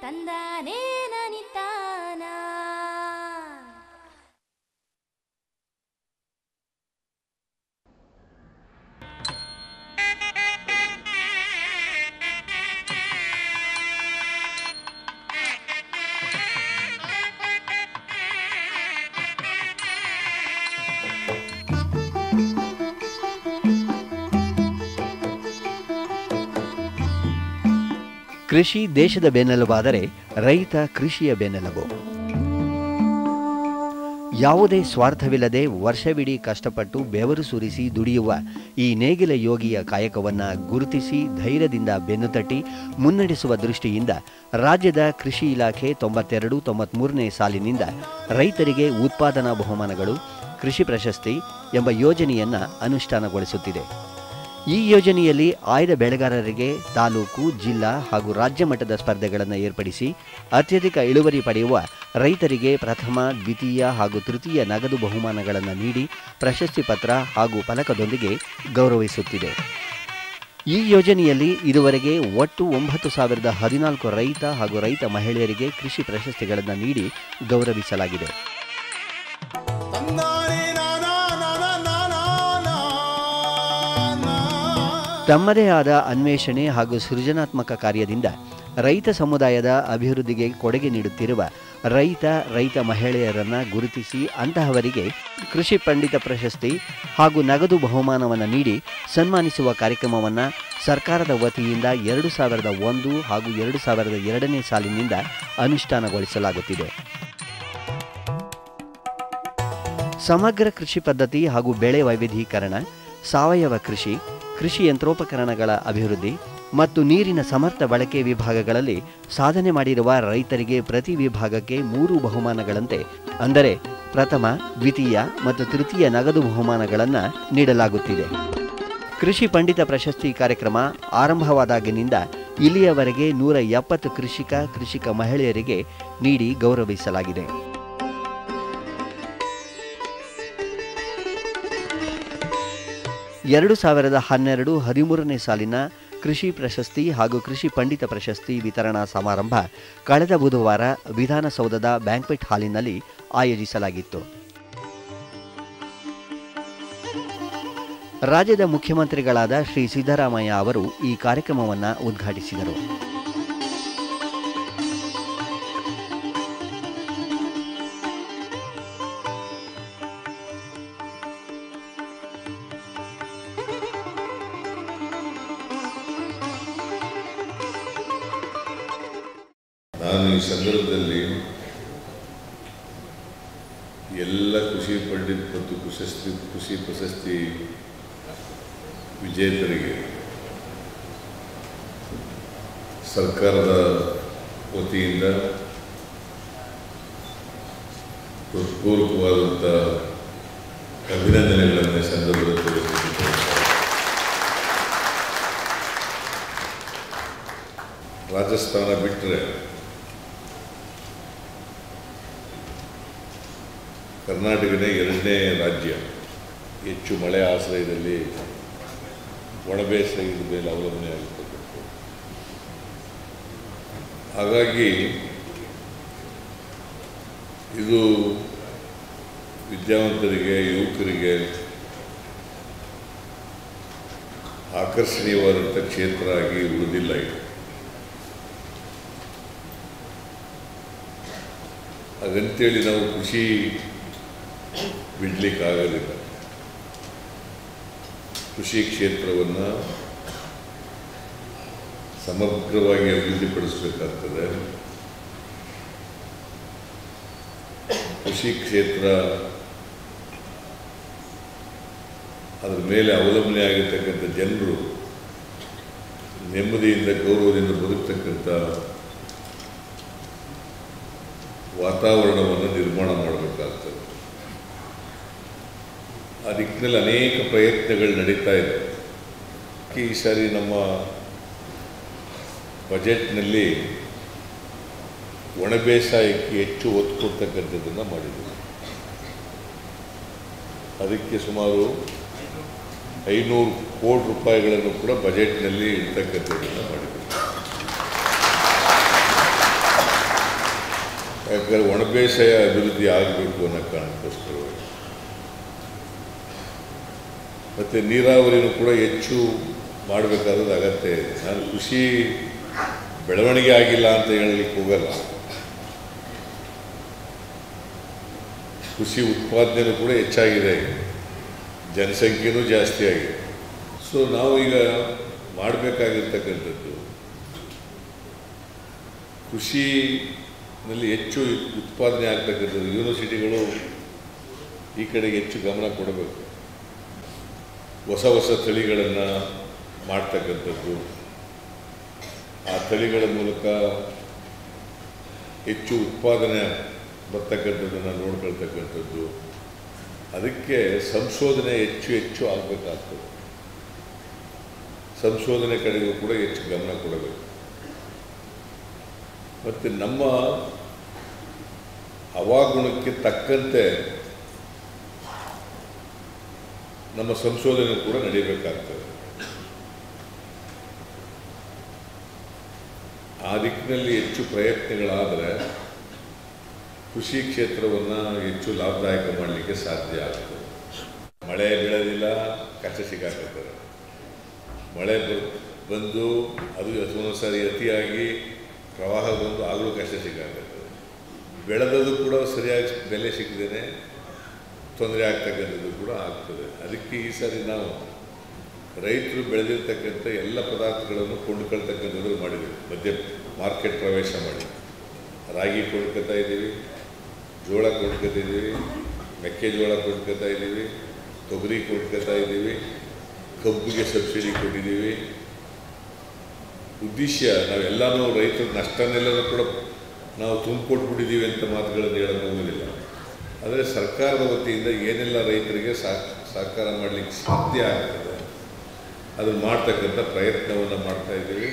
ತಂದಾನೇ ನನಿತಾನ ಕೃಷಿ ದೇಶದ ಬೆನ್ನೆಲುಬಾದರೆ ರೈತ ಕೃಷಿಯ ಬೆನ್ನೆಲುಬು ಯಾವುದೇ ಸ್ವಾರ್ಥವಿಲ್ಲದೆ ವರ್ಷವಿಡೀ ಕಷ್ಟಪಟ್ಟು ಬೆವರು ಸುರಿಸಿ ದುಡಿಯುವ ಈ ನೇಗಿಲ ಯೋಗಿಯ ಕಾಯಕವನ್ನು ಗುರುತಿಸಿ ಧೈರ್ಯದಿಂದ ಬೆನ್ನು ತಟ್ಟಿ ಮುನ್ನಡೆಸುವ ದೃಷ್ಟಿಯಿಂದ ರಾಜ್ಯದ ಕೃಷಿ ಇಲಾಖೆ ತೊಂಬತ್ತೆರಡು ತೊಂಬತ್ಮೂರನೇ ಸಾಲಿನಿಂದ ರೈತರಿಗೆ ಉತ್ಪಾದನಾ ಬಹುಮಾನಗಳು ಕೃಷಿ ಪ್ರಶಸ್ತಿ ಎಂಬ ಯೋಜನೆಯನ್ನು ಅನುಷ್ಠಾನಗೊಳಿಸುತ್ತಿದೆ ಈ ಯೋಜನೆಯಲ್ಲಿ ಆಯ್ದ ಬೆಳೆಗಾರರಿಗೆ ತಾಲೂಕು ಜಿಲ್ಲಾ ಹಾಗೂ ರಾಜ್ಯ ಮಟ್ಟದ ಸ್ಪರ್ಧೆಗಳನ್ನು ಏರ್ಪಡಿಸಿ ಅತ್ಯಧಿಕ ಇಳುವರಿ ಪಡೆಯುವ ರೈತರಿಗೆ ಪ್ರಥಮ ದ್ವಿತೀಯ ಹಾಗೂ ತೃತೀಯ ನಗದು ಬಹುಮಾನಗಳನ್ನು ನೀಡಿ ಪ್ರಶಸ್ತಿ ಪತ್ರ ಹಾಗೂ ಫಲಕದೊಂದಿಗೆ ಗೌರವಿಸುತ್ತಿದೆ ಈ ಯೋಜನೆಯಲ್ಲಿ ಇದುವರೆಗೆ ಒಟ್ಟು ಒಂಬತ್ತು ಸಾವಿರದ ಹದಿನಾಲ್ಕು ರೈತ ಹಾಗೂ ರೈತ ಮಹಿಳೆಯರಿಗೆ ಕೃಷಿ ಪ್ರಶಸ್ತಿಗಳನ್ನು ನೀಡಿ ಗೌರವಿಸಲಾಗಿದೆ ತಮ್ಮದೇ ಆದ ಅನ್ವೇಷಣೆ ಹಾಗೂ ಸೃಜನಾತ್ಮಕ ಕಾರ್ಯದಿಂದ ರೈತ ಸಮುದಾಯದ ಅಭಿವೃದ್ಧಿಗೆ ಕೊಡುಗೆ ನೀಡುತ್ತಿರುವ ರೈತ ರೈತ ಮಹಿಳೆಯರನ್ನು ಗುರುತಿಸಿ ಅಂತಹವರಿಗೆ ಕೃಷಿ ಪಂಡಿತ ಪ್ರಶಸ್ತಿ ಹಾಗೂ ನಗದು ಬಹುಮಾನವನ್ನು ನೀಡಿ ಸನ್ಮಾನಿಸುವ ಕಾರ್ಯಕ್ರಮವನ್ನು ಸರ್ಕಾರದ ವತಿಯಿಂದ ಎರಡು ಸಾವಿರದ ಒಂದು ಹಾಗೂ ಎರಡು ಸಾವಿರದ ಎರಡನೇ ಸಾಲಿನಿಂದ ಅನುಷ್ಠಾನಗೊಳಿಸಲಾಗುತ್ತಿದೆ ಸಮಗ್ರ ಕೃಷಿ ಪದ್ಧತಿ ಹಾಗೂ ಬೆಳೆ ವೈವಿಧ್ಯೀಕರಣ ಸಾವಯವ ಕೃಷಿ ಕೃಷಿ ಯಂತ್ರೋಪಕರಣಗಳ ಅಭಿವೃದ್ಧಿ ಮತ್ತು ನೀರಿನ ಸಮರ್ಥ ಬಳಕೆ ವಿಭಾಗಗಳಲ್ಲಿ ಸಾಧನೆ ಮಾಡಿರುವ ರೈತರಿಗೆ ಪ್ರತಿ ವಿಭಾಗಕ್ಕೆ ಮೂರು ಬಹುಮಾನಗಳಂತೆ ಅಂದರೆ ಪ್ರಥಮ ದ್ವಿತೀಯ ಮತ್ತು ತೃತೀಯ ನಗದು ಬಹುಮಾನಗಳನ್ನು ನೀಡಲಾಗುತ್ತಿದೆ ಕೃಷಿ ಪಂಡಿತ ಪ್ರಶಸ್ತಿ ಕಾರ್ಯಕ್ರಮ ಆರಂಭವಾದಾಗಿನಿಂದ ಇಲ್ಲಿಯವರೆಗೆ ನೂರ ಎಪ್ಪತ್ತು ಕೃಷಿಕ ಕೃಷಿಕ ಮಹಿಳೆಯರಿಗೆ ನೀಡಿ ಗೌರವಿಸಲಾಗಿದೆ ಎರಡು ಸಾವಿರದ ಹನ್ನೆರಡು ಹದಿಮೂರನೇ ಸಾಲಿನ ಕೃಷಿ ಪ್ರಶಸ್ತಿ ಹಾಗೂ ಕೃಷಿ ಪಂಡಿತ ಪ್ರಶಸ್ತಿ ವಿತರಣಾ ಸಮಾರಂಭ ಕಳೆದ ಬುಧವಾರ ವಿಧಾನಸೌಧದ ಬ್ಯಾಂಕ್ವೆಟ್ ಹಾಲಿನಲ್ಲಿ ಆಯೋಜಿಸಲಾಗಿತ್ತು ರಾಜ್ಯದ ಮುಖ್ಯಮಂತ್ರಿಗಳಾದ ಶ್ರೀ ಸಿದ್ದರಾಮಯ್ಯ ಅವರು ಈ ಕಾರ್ಯಕ್ರಮವನ್ನು ಉದ್ಘಾಟಿಸಿದರು ನಾನು ಈ ಸಂದರ್ಭದಲ್ಲಿ ಎಲ್ಲ ಕೃಷಿ ಪಂಡಿತ್ ಮತ್ತು ಪ್ರಶಸ್ತಿ ಕೃಷಿ ಪ್ರಶಸ್ತಿ ವಿಜೇತರಿಗೆ ಸರ್ಕಾರದ ವತಿಯಿಂದ ಹೃತ್ಪೂರ್ವಕವಾದಂಥ ಅಭಿನಂದನೆಗಳನ್ನು ಈ ಸಂದರ್ಭದಲ್ಲಿ ತಿಳಿಸುತ್ತಿದ್ದೇನೆ ರಾಜಸ್ಥಾನ ಬಿಟ್ಟರೆ ಕರ್ನಾಟಕನೇ ಎರಡನೇ ರಾಜ್ಯ ಹೆಚ್ಚು ಮಳೆ ಆಶ್ರಯದಲ್ಲಿ ಒಣಬೇಸಾಯದ ಮೇಲೆ ಅವಲಂಬನೆ ಆಗಿರ್ತಕ್ಕಂಥದ್ದು ಹಾಗಾಗಿ ಇದು ವಿದ್ಯಾವಂತರಿಗೆ ಯುವಕರಿಗೆ ಆಕರ್ಷಣೀಯವಾದಂಥ ಕ್ಷೇತ್ರ ಆಗಿ ಉಳಿದಿಲ್ಲ ಇದು ಹಾಗಂತೇಳಿ ನಾವು ಕೃಷಿ ಬಿಡಲಿಕ್ಕಾಗೋದಿಲ್ಲ ಕೃಷಿ ಕ್ಷೇತ್ರವನ್ನು ಸಮಗ್ರವಾಗಿ ಅಭಿವೃದ್ಧಿಪಡಿಸಬೇಕಾಗ್ತದೆ ಕೃಷಿ ಕ್ಷೇತ್ರ ಅದರ ಮೇಲೆ ಅವಲಂಬನೆ ಆಗಿರ್ತಕ್ಕಂಥ ಜನರು ನೆಮ್ಮದಿಯಿಂದ ಗೌರವದಿಂದ ಬದುಕ್ತಕ್ಕಂಥ ವಾತಾವರಣವನ್ನು ನಿರ್ಮಾಣ ಮಾಡಬೇಕಾಗ್ತದೆ ಆ ದಿಕ್ಕಿನಲ್ಲಿ ಅನೇಕ ಪ್ರಯತ್ನಗಳು ನಡೀತಾ ಇದೆ ಈ ಸಾರಿ ನಮ್ಮ ಬಜೆಟ್ನಲ್ಲಿ ಒಣ ಬೇಸಾಯಕ್ಕೆ ಹೆಚ್ಚು ಒತ್ತು ಕೊಡ್ತಕ್ಕಂಥದ್ದನ್ನು ಮಾಡಿದ್ದೀವಿ ಅದಕ್ಕೆ ಸುಮಾರು ಐನೂರು ಕೋಟಿ ರೂಪಾಯಿಗಳನ್ನು ಕೂಡ ಬಜೆಟ್ನಲ್ಲಿ ಇಡ್ತಕ್ಕಂಥದ್ದನ್ನು ಮಾಡಿದ್ದೀವಿ ಯಾಕಂದರೆ ಒಣಬೇಸಾಯ ಅಭಿವೃದ್ಧಿ ಆಗಬೇಕು ಅನ್ನೋ ಕಾರಣಕ್ಕೋಸ್ಕರವಾಗಿ ಮತ್ತು ನೀರಾವರಿನೂ ಕೂಡ ಹೆಚ್ಚು ಮಾಡಬೇಕಾದದ್ದು ಅಗತ್ಯ ಇದೆ ನಾನು ಕೃಷಿ ಬೆಳವಣಿಗೆ ಆಗಿಲ್ಲ ಅಂತ ಹೇಳಲಿಕ್ಕೆ ಹೋಗಲ್ಲ ಕೃಷಿ ಉತ್ಪಾದನೆಯೂ ಕೂಡ ಹೆಚ್ಚಾಗಿದೆ ಜನಸಂಖ್ಯೆನೂ ಜಾಸ್ತಿ ಆಗಿದೆ ಸೊ ನಾವು ಈಗ ಮಾಡಬೇಕಾಗಿರ್ತಕ್ಕಂಥದ್ದು ಕೃಷಿನಲ್ಲಿ ಹೆಚ್ಚು ಉತ್ಪಾದನೆ ಆಗ್ತಕ್ಕಂಥದ್ದು ಯೂನಿವರ್ಸಿಟಿಗಳು ಈ ಕಡೆಗೆ ಹೆಚ್ಚು ಗಮನ ಕೊಡಬೇಕು ಹೊಸ ಹೊಸ ತಳಿಗಳನ್ನು ಮಾಡ್ತಕ್ಕಂಥದ್ದು ಆ ತಳಿಗಳ ಮೂಲಕ ಹೆಚ್ಚು ಉತ್ಪಾದನೆ ಬರ್ತಕ್ಕಂಥದ್ದನ್ನು ನೋಡ್ಕೊಳ್ತಕ್ಕಂಥದ್ದು ಅದಕ್ಕೆ ಸಂಶೋಧನೆ ಹೆಚ್ಚು ಹೆಚ್ಚು ಆಗಬೇಕಾಗ್ತದೆ ಸಂಶೋಧನೆ ಕಡೆಗೂ ಕೂಡ ಹೆಚ್ಚು ಗಮನ ಕೊಡಬೇಕು ಮತ್ತು ನಮ್ಮ ಹವಾಗುಣಕ್ಕೆ ತಕ್ಕಂತೆ ನಮ್ಮ ಸಂಶೋಧನೆ ಕೂಡ ನಡೀಬೇಕಾಗ್ತದೆ ಆ ದಿಕ್ಕಿನಲ್ಲಿ ಹೆಚ್ಚು ಪ್ರಯತ್ನಗಳಾದರೆ ಕೃಷಿ ಕ್ಷೇತ್ರವನ್ನು ಹೆಚ್ಚು ಲಾಭದಾಯಕ ಮಾಡಲಿಕ್ಕೆ ಸಾಧ್ಯ ಆಗ್ತದೆ ಮಳೆ ಬೀಳೋದಿಲ್ಲ ಕಷ್ಟ ಸಿಕ್ಕಾಕತ್ತಾರೆ ಮಳೆ ಬರ್ ಬಂದು ಅದು ಒಂದೊಂದು ಸಾರಿ ಅತಿಯಾಗಿ ಪ್ರವಾಹ ಬಂದು ಆಗಲೂ ಕಷ್ಟ ಸಿಕ್ಕಾಕತ್ತದೆ ಬೆಳೆದದ್ದು ಕೂಡ ಸರಿಯಾಗಿ ಬೆಲೆ ಸಿಕ್ಕದೇನೆ ತೊಂದರೆ ಆಗ್ತಕ್ಕಂಥದ್ದು ಕೂಡ ಆಗ್ತದೆ ಅದಕ್ಕೆ ಈ ಸಾರಿ ನಾವು ರೈತರು ಬೆಳೆದಿರ್ತಕ್ಕಂಥ ಎಲ್ಲ ಪದಾರ್ಥಗಳನ್ನು ಕೊಂಡುಕೊಳ್ತಕ್ಕಂಥದ್ದು ಮಾಡಿದ್ದೀವಿ ಮಧ್ಯ ಮಾರ್ಕೆಟ್ ಪ್ರವೇಶ ಮಾಡಿ ರಾಗಿ ಕೊಂಡ್ಕೊತಾ ಇದ್ದೀವಿ ಜೋಳ ಕೊಂಡ್ಕೊತಿದ್ದೀವಿ ಮೆಕ್ಕೆಜೋಳ ಕೊಂಡ್ಕೊತಾ ಇದ್ದೀವಿ ತೊಗರಿ ಕೊಂಡ್ಕೊತಾ ಇದ್ದೀವಿ ಕಬ್ಬಿಗೆ ಸಬ್ಸಿಡಿ ಕೊಟ್ಟಿದ್ದೀವಿ ಉದ್ದೇಶ ನಾವೆಲ್ಲನೂ ರೈತರ ನಷ್ಟನೆಲ್ಲನೂ ಕೂಡ ನಾವು ತುಂಬಿಕೊಟ್ಬಿಟ್ಟಿದ್ದೀವಿ ಅಂತ ಮಾತುಗಳನ್ನು ಹೇಳಕ್ಕೆ ಹೋಗೋದಿಲ್ಲ ಆದರೆ ಸರ್ಕಾರದ ವತಿಯಿಂದ ಏನೆಲ್ಲ ರೈತರಿಗೆ ಸಹ ಸಹಕಾರ ಮಾಡಲಿಕ್ಕೆ ಸಾಧ್ಯ ಆಗ್ತದೆ ಅದನ್ನು ಮಾಡ್ತಕ್ಕಂಥ ಪ್ರಯತ್ನವನ್ನು ಮಾಡ್ತಾ ಇದ್ದೀವಿ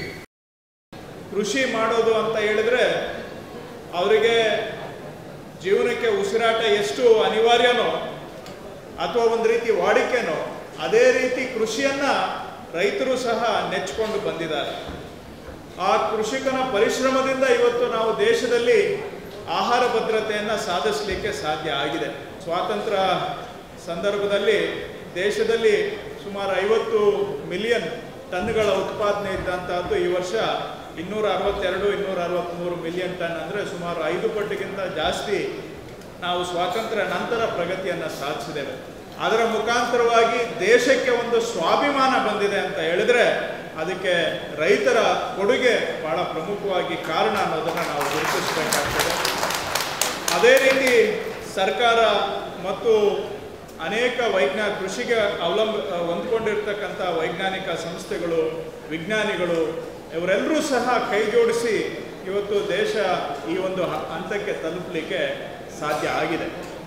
ಕೃಷಿ ಮಾಡೋದು ಅಂತ ಹೇಳಿದ್ರೆ ಅವರಿಗೆ ಜೀವನಕ್ಕೆ ಉಸಿರಾಟ ಎಷ್ಟು ಅನಿವಾರ್ಯನೋ ಅಥವಾ ಒಂದು ರೀತಿ ವಾಡಿಕೆನೋ ಅದೇ ರೀತಿ ಕೃಷಿಯನ್ನ ರೈತರು ಸಹ ನೆಚ್ಕೊಂಡು ಬಂದಿದ್ದಾರೆ ಆ ಕೃಷಿಕನ ಪರಿಶ್ರಮದಿಂದ ಇವತ್ತು ನಾವು ದೇಶದಲ್ಲಿ ಆಹಾರ ಭದ್ರತೆಯನ್ನು ಸಾಧಿಸಲಿಕ್ಕೆ ಸಾಧ್ಯ ಆಗಿದೆ ಸ್ವಾತಂತ್ರ್ಯ ಸಂದರ್ಭದಲ್ಲಿ ದೇಶದಲ್ಲಿ ಸುಮಾರು ಐವತ್ತು ಮಿಲಿಯನ್ ಟನ್ಗಳ ಉತ್ಪಾದನೆ ಇದ್ದಂತಹದ್ದು ಈ ವರ್ಷ ಇನ್ನೂರ ಅರವತ್ತೆರಡು ಇನ್ನೂರ ಅರವತ್ತ್ಮೂರು ಮಿಲಿಯನ್ ಟನ್ ಅಂದರೆ ಸುಮಾರು ಐದು ಪಟ್ಟಿಗಿಂತ ಜಾಸ್ತಿ ನಾವು ಸ್ವಾತಂತ್ರ್ಯ ನಂತರ ಪ್ರಗತಿಯನ್ನು ಸಾಧಿಸಿದ್ದೇವೆ ಅದರ ಮುಖಾಂತರವಾಗಿ ದೇಶಕ್ಕೆ ಒಂದು ಸ್ವಾಭಿಮಾನ ಬಂದಿದೆ ಅಂತ ಹೇಳಿದ್ರೆ ಅದಕ್ಕೆ ರೈತರ ಕೊಡುಗೆ ಬಹಳ ಪ್ರಮುಖವಾಗಿ ಕಾರಣ ಅನ್ನೋದನ್ನು ನಾವು ಗುರುತಿಸಬೇಕಾಗ್ತದೆ ಅದೇ ರೀತಿ ಸರ್ಕಾರ ಮತ್ತು ಅನೇಕ ವೈಜ್ಞಾ ಕೃಷಿಗೆ ಅವಲಂಬ ಹೊಂದ್ಕೊಂಡಿರ್ತಕ್ಕಂಥ ವೈಜ್ಞಾನಿಕ ಸಂಸ್ಥೆಗಳು ವಿಜ್ಞಾನಿಗಳು ಇವರೆಲ್ಲರೂ ಸಹ ಕೈ ಜೋಡಿಸಿ ಇವತ್ತು ದೇಶ ಈ ಒಂದು ಹ- ಹಂತಕ್ಕೆ ತಲುಪಲಿಕ್ಕೆ ಸಾಧ್ಯ ಆಗಿದೆ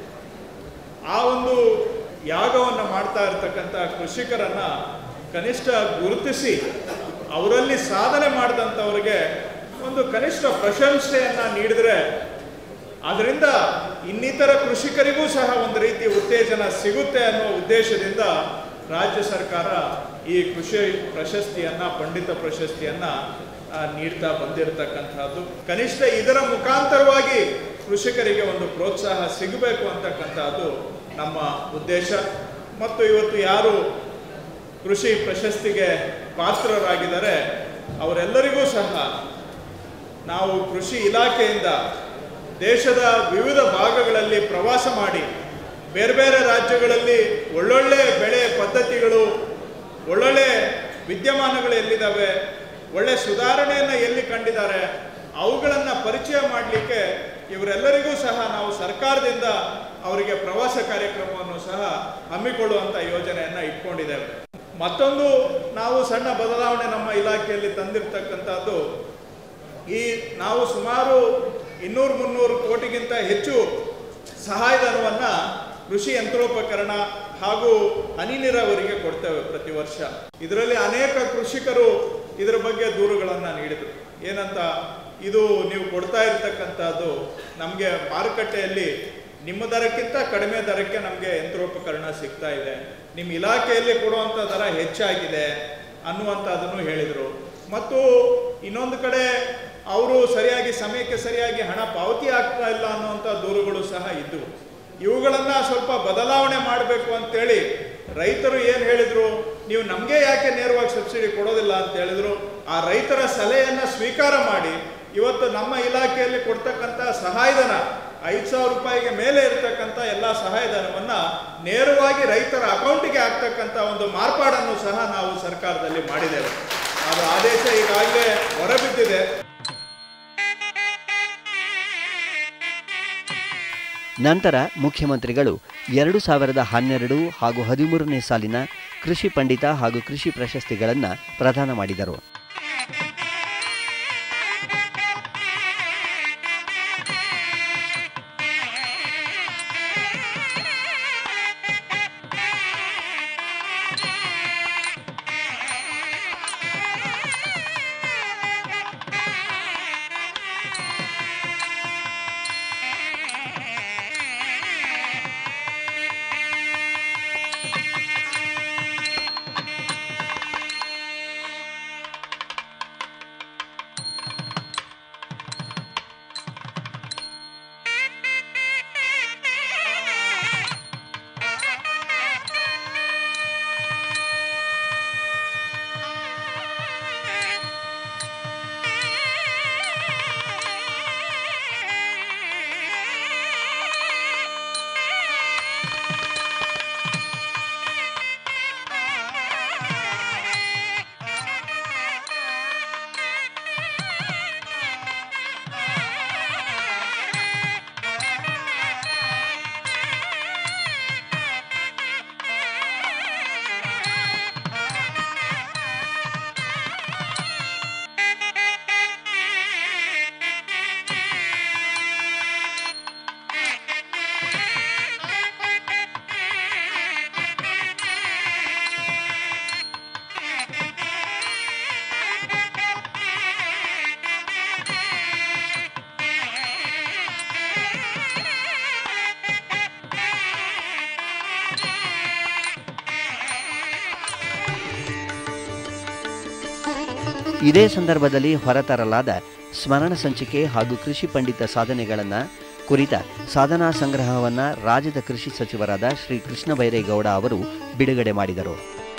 ಆ ಒಂದು ಯಾಗವನ್ನು ಮಾಡ್ತಾ ಇರ್ತಕ್ಕಂಥ ಕೃಷಿಕರನ್ನ ಕನಿಷ್ಠ ಗುರುತಿಸಿ ಅವರಲ್ಲಿ ಸಾಧನೆ ಮಾಡಿದಂಥವ್ರಿಗೆ ಒಂದು ಕನಿಷ್ಠ ಪ್ರಶಂಸೆಯನ್ನ ನೀಡಿದ್ರೆ ಅದರಿಂದ ಇನ್ನಿತರ ಕೃಷಿಕರಿಗೂ ಸಹ ಒಂದು ರೀತಿ ಉತ್ತೇಜನ ಸಿಗುತ್ತೆ ಅನ್ನೋ ಉದ್ದೇಶದಿಂದ ರಾಜ್ಯ ಸರ್ಕಾರ ಈ ಕೃಷಿ ಪ್ರಶಸ್ತಿಯನ್ನ ಪಂಡಿತ ಪ್ರಶಸ್ತಿಯನ್ನ ಆ, ನೀಡ್ತಾ ಬಂದಿರತಕ್ಕಂತಹದ್ದು ಕನಿಷ್ಠ ಇದರ ಮುಖಾಂತರವಾಗಿ ಕೃಷಿಕರಿಗೆ ಒಂದು ಪ್ರೋತ್ಸಾಹ ಸಿಗಬೇಕು ಅಂತಕ್ಕಂಥದ್ದು ನಮ್ಮ ಉದ್ದೇಶ ಮತ್ತು ಇವತ್ತು ಯಾರು ಕೃಷಿ ಪ್ರಶಸ್ತಿಗೆ ಪಾತ್ರರಾಗಿದ್ದಾರೆ ಅವರೆಲ್ಲರಿಗೂ ಸಹ ನಾವು ಕೃಷಿ ಇಲಾಖೆಯಿಂದ ದೇಶದ ವಿವಿಧ ಭಾಗಗಳಲ್ಲಿ ಪ್ರವಾಸ ಮಾಡಿ ಬೇರೆ ಬೇರೆ ರಾಜ್ಯಗಳಲ್ಲಿ ಒಳ್ಳೊಳ್ಳೆ ಬೆಳೆ ಪದ್ಧತಿಗಳು ಒಳ್ಳೊಳ್ಳೆ ವಿದ್ಯಮಾನಗಳು ಎಲ್ಲಿದ್ದಾವೆ ಒಳ್ಳೆ ಸುಧಾರಣೆಯನ್ನು ಎಲ್ಲಿ ಕಂಡಿದ್ದಾರೆ ಅವುಗಳನ್ನು ಪರಿಚಯ ಮಾಡಲಿಕ್ಕೆ ಇವರೆಲ್ಲರಿಗೂ ಸಹ ನಾವು ಸರ್ಕಾರದಿಂದ ಅವರಿಗೆ ಪ್ರವಾಸ ಕಾರ್ಯಕ್ರಮವನ್ನು ಸಹ ಹಮ್ಮಿಕೊಳ್ಳುವಂಥ ಯೋಜನೆಯನ್ನು ಇಟ್ಕೊಂಡಿದ್ದೇವೆ ಮತ್ತೊಂದು ನಾವು ಸಣ್ಣ ಬದಲಾವಣೆ ನಮ್ಮ ಇಲಾಖೆಯಲ್ಲಿ ತಂದಿರ್ತಕ್ಕಂಥದ್ದು ಈ ನಾವು ಸುಮಾರು ಇನ್ನೂರು ಮುನ್ನೂರು ಕೋಟಿಗಿಂತ ಹೆಚ್ಚು ಸಹಾಯಧನವನ್ನು ಕೃಷಿ ಯಂತ್ರೋಪಕರಣ ಹಾಗೂ ಹನಿ ನೀರಾವರಿಗೆ ಕೊಡ್ತೇವೆ ಪ್ರತಿ ವರ್ಷ ಇದರಲ್ಲಿ ಅನೇಕ ಕೃಷಿಕರು ಇದರ ಬಗ್ಗೆ ದೂರುಗಳನ್ನು ನೀಡಿದರು ಏನಂತ ಇದು ನೀವು ಕೊಡ್ತಾ ಇರ್ತಕ್ಕಂಥದ್ದು ನಮಗೆ ಮಾರುಕಟ್ಟೆಯಲ್ಲಿ ನಿಮ್ಮ ದರಕ್ಕಿಂತ ಕಡಿಮೆ ದರಕ್ಕೆ ನಮಗೆ ಯಂತ್ರೋಪಕರಣ ಸಿಗ್ತಾ ಇದೆ ನಿಮ್ಮ ಇಲಾಖೆಯಲ್ಲಿ ಕೊಡುವಂಥ ದರ ಹೆಚ್ಚಾಗಿದೆ ಅನ್ನುವಂಥದ್ದನ್ನು ಹೇಳಿದರು ಮತ್ತು ಇನ್ನೊಂದು ಕಡೆ ಅವರು ಸರಿಯಾಗಿ ಸಮಯಕ್ಕೆ ಸರಿಯಾಗಿ ಹಣ ಪಾವತಿ ಆಗ್ತಾ ಇಲ್ಲ ಅನ್ನುವಂಥ ದೂರುಗಳು ಸಹ ಇದ್ದವು ಇವುಗಳನ್ನು ಸ್ವಲ್ಪ ಬದಲಾವಣೆ ಮಾಡಬೇಕು ಅಂತೇಳಿ ರೈತರು ಏನು ಹೇಳಿದ್ರು ನೀವು ನಮಗೆ ಯಾಕೆ ನೇರವಾಗಿ ಸಬ್ಸಿಡಿ ಕೊಡೋದಿಲ್ಲ ಅಂತ ಹೇಳಿದ್ರು ಆ ರೈತರ ಸಲಹೆಯನ್ನು ಸ್ವೀಕಾರ ಮಾಡಿ ಇವತ್ತು ನಮ್ಮ ಇಲಾಖೆಯಲ್ಲಿ ಕೊಡ್ತಕ್ಕಂಥ ಸಹಾಯಧನ ಐದು ಸಾವಿರ ರೂಪಾಯಿಗೆ ಮೇಲೆ ಇರತಕ್ಕಂಥ ಎಲ್ಲ ಸಹಾಯಧನವನ್ನು ನೇರವಾಗಿ ರೈತರ ಅಕೌಂಟಿಗೆ ಆಗ್ತಕ್ಕಂಥ ಒಂದು ಮಾರ್ಪಾಡನ್ನು ಸಹ ನಾವು ಸರ್ಕಾರದಲ್ಲಿ ಮಾಡಿದ್ದೇವೆ ಅದು ಆದೇಶ ಈಗಾಗಲೇ ಹೊರಬಿದ್ದಿದೆ ನಂತರ ಮುಖ್ಯಮಂತ್ರಿಗಳು ಎರಡು ಸಾವಿರದ ಹನ್ನೆರಡು ಹಾಗೂ ಹದಿಮೂರನೇ ಸಾಲಿನ ಕೃಷಿ ಪಂಡಿತ ಹಾಗೂ ಕೃಷಿ ಪ್ರಶಸ್ತಿಗಳನ್ನು ಪ್ರದಾನ ಮಾಡಿದರು ಇದೇ ಸಂದರ್ಭದಲ್ಲಿ ಹೊರತರಲಾದ ಸ್ಮರಣ ಸಂಚಿಕೆ ಹಾಗೂ ಕೃಷಿ ಪಂಡಿತ ಸಾಧನೆಗಳನ್ನು ಕುರಿತ ಸಾಧನಾ ಸಂಗ್ರಹವನ್ನು ರಾಜ್ಯದ ಕೃಷಿ ಸಚಿವರಾದ ಶ್ರೀ ಕೃಷ್ಣ ಬೈರೇಗೌಡ ಅವರು ಬಿಡುಗಡೆ ಮಾಡಿದರು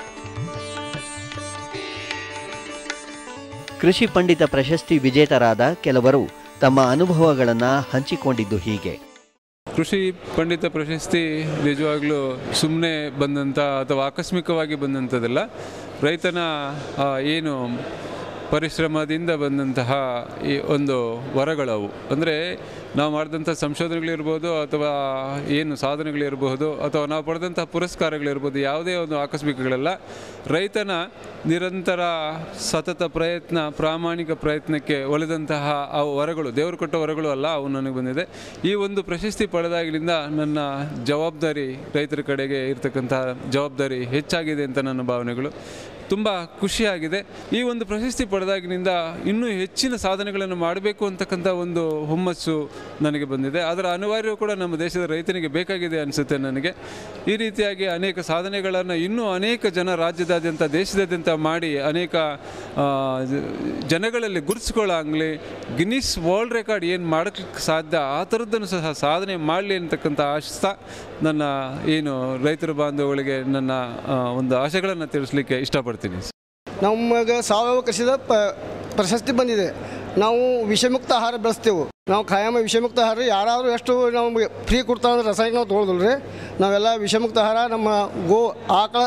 ಕೃಷಿ ಪಂಡಿತ ಪ್ರಶಸ್ತಿ ವಿಜೇತರಾದ ಕೆಲವರು ತಮ್ಮ ಅನುಭವಗಳನ್ನು ಹಂಚಿಕೊಂಡಿದ್ದು ಹೀಗೆ ಕೃಷಿ ಪಂಡಿತ ಪ್ರಶಸ್ತಿ ನಿಜವಾಗ್ಲೂ ಸುಮ್ಮನೆ ಬಂದಂಥ ಅಥವಾ ಆಕಸ್ಮಿಕವಾಗಿ ಬಂದಂಥದ್ದಲ್ಲ ರೈತನ ಆ, ಏನು ಪರಿಶ್ರಮದಿಂದ ಬಂದಂತಹ ಈ ಒಂದು ವರಗಳವು ಅಂದರೆ ನಾವು ಮಾಡಿದಂಥ ಸಂಶೋಧನೆಗಳಿರ್ಬೋದು ಅಥವಾ ಏನು ಸಾಧನೆಗಳಿರಬಹುದು ಅಥವಾ ನಾವು ಪಡೆದಂಥ ಪುರಸ್ಕಾರಗಳಿರ್ಬೋದು ಯಾವುದೇ ಒಂದು ಆಕಸ್ಮಿಕಗಳಲ್ಲ ರೈತನ ನಿರಂತರ ಸತತ ಪ್ರಯತ್ನ ಪ್ರಾಮಾಣಿಕ ಪ್ರಯತ್ನಕ್ಕೆ ಒಲಿದಂತಹ ಆ ವರಗಳು ದೇವರು ಕೊಟ್ಟ ವರಗಳು ಅಲ್ಲ ಅವು ನನಗೆ ಬಂದಿದೆ ಈ ಒಂದು ಪ್ರಶಸ್ತಿ ಪಡೆದಾಗಲಿಂದ ನನ್ನ ಜವಾಬ್ದಾರಿ ರೈತರ ಕಡೆಗೆ ಇರತಕ್ಕಂತಹ ಜವಾಬ್ದಾರಿ ಹೆಚ್ಚಾಗಿದೆ ಅಂತ ನನ್ನ ಭಾವನೆಗಳು ತುಂಬ ಖುಷಿಯಾಗಿದೆ ಈ ಒಂದು ಪ್ರಶಸ್ತಿ ಪಡೆದಾಗಿನಿಂದ ಇನ್ನೂ ಹೆಚ್ಚಿನ ಸಾಧನೆಗಳನ್ನು ಮಾಡಬೇಕು ಅಂತಕ್ಕಂಥ ಒಂದು ಹುಮ್ಮಸ್ಸು ನನಗೆ ಬಂದಿದೆ ಅದರ ಅನಿವಾರ್ಯ ಕೂಡ ನಮ್ಮ ದೇಶದ ರೈತನಿಗೆ ಬೇಕಾಗಿದೆ ಅನಿಸುತ್ತೆ ನನಗೆ ಈ ರೀತಿಯಾಗಿ ಅನೇಕ ಸಾಧನೆಗಳನ್ನು ಇನ್ನೂ ಅನೇಕ ಜನ ರಾಜ್ಯದಾದ್ಯಂತ ದೇಶದಾದ್ಯಂತ ಮಾಡಿ ಅನೇಕ ಆ, ಜ- ಜನಗಳಲ್ಲಿ ಗುರುತಿಸ್ಕೊಳ್ಳಾಗಲಿ ಗಿನ್ನಿಸ್ ವರ್ಲ್ಡ್ ರೆಕಾರ್ಡ್ ಏನು ಮಾಡೋಕ್ಕೆ ಸಾಧ್ಯ ಆ ಥರದ್ದನ್ನು ಸಹ ಸಾಧನೆ ಮಾಡಲಿ ಅಂತಕ್ಕಂಥ ಆಶಿಸ್ತಾ ನನ್ನ ಏನು ರೈತರ ಬಾಂಧವಗಳಿಗೆ ನನ್ನ ಆ, ಒಂದು ಆಶೆಗಳನ್ನು ತಿಳಿಸ್ಲಿಕ್ಕೆ ಇಷ್ಟಪಡ್ತೀನಿ ನಮಗೆ ಸಾವಯವ ಕೃಷಿದ ಪ ಪ್ರಶಸ್ತಿ ಬಂದಿದೆ ನಾವು ವಿಷಮುಕ್ತ ಆಹಾರ ಬೆಳೆಸ್ತೇವೆ ನಾವು ಖಾಯಮ ವಿಷಮುಕ್ತ ಆಹಾರ ಯಾರಾದರೂ ಎಷ್ಟು ನಮಗೆ ಫ್ರೀ ಕೊಡ್ತಾರೆ ಅಂದ್ರೆ ರಾಸಾಯನಿಕ ನಾವು ತೊಗೊಳೋದಿಲ್ಲ ರೀ ನಾವೆಲ್ಲ ವಿಷಮುಕ್ತ ಆಹಾರ ನಮ್ಮ ಗೋ ಆಕಳ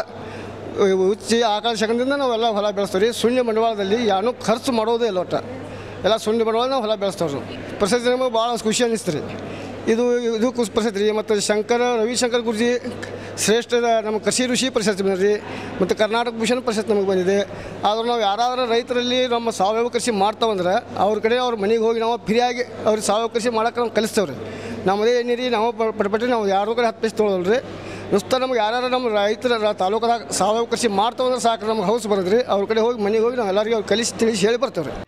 ಉಚ್ಚಿ ಆಕಳ ಶಕದಿಂದ ನಾವೆಲ್ಲ ಹೊಲ ಬೆಳೆಸ್ತೇವೆ ರೀ ಶೂನ್ಯ ಬಂಡವಾಳದಲ್ಲಿ ಯಾರೂ ಖರ್ಚು ಮಾಡೋದೇ ಇಲ್ಲ ಒಟ್ಟು ಎಲ್ಲ ಶೂನ್ಯ ಬಂಡವಾಳ ನಾವು ಹೊಲ ಬೆಳೆಸ್ತೇವೆ ಪ್ರಶಸ್ತಿ ನಮಗೆ ಭಾಳ ಖುಷಿ ಅನ್ನಿಸ್ತು ರೀ ಇದು ಇದು ಕುಸ್ ಪ್ರಶಸ್ತಿ ರೀ ಮತ್ತು ಶಂಕರ ರವಿಶಂಕರ್ ಗುರುಜಿ ಶ್ರೇಷ್ಠ ನಮ್ಮ ಕೃಷಿ ಋಷಿ ಪ್ರಶಸ್ತಿ ಬಂದಿದೆ ರೀ ಮತ್ತು ಕರ್ನಾಟಕ ಭೂಷಣ ಪ್ರಶಸ್ತಿ ನಮಗೆ ಬಂದಿದೆ ಆದ್ರೆ ನಾವು ಯಾರಾದ್ರೂ ರೈತರಲ್ಲಿ ನಮ್ಮ ಸಾವಯವ ಕೃಷಿ ಮಾಡ್ತಾವಂದ್ರೆ ಅವ್ರ ಕಡೆ ಅವ್ರ ಮನೆಗೆ ಹೋಗಿ ನಾವು ಫ್ರೀಯಾಗಿ ಅವ್ರಿಗೆ ಸಾವಯವ ಕೃಷಿ ಮಾಡೋಕೆ ನಾವು ಕಲಿಸ್ತೇವೆ ರೀ ನಮ್ಮದೇ ಎಣ್ಣೆ ರೀ ನಾವು ಪಟ್ಪಟ್ಟು ನಾವು ಯಾರೋ ಕಡೆ ಹತ್ತು ಪೈಸೆ ತೊಗೊಳಲ್ಲ ರೀ ನುಸ್ತ ನಮ್ಗೆ ಯಾರು ನಮ್ಮ ರೈತರ ರ- ತಾಲೂಕದಾಗ ಸಾವಯವ ಕೃಷಿ ಮಾಡ್ತಾವಂದ್ರೆ ಸಾಕು ನಮ್ಗೆ ಹೌಸ್ ಬರೋದು ರೀ ಅವ್ರ ಕಡೆ ಹೋಗಿ ಮನೆಗೆ ಹೋಗಿ ನಾವು ಎಲ್ಲರಿಗೂ ಅವ್ರು ಕಲಿಸಿ ತಿಳಿಸಿ ಹೇಳಿ ಬರ್ತೇವೆ ರೀ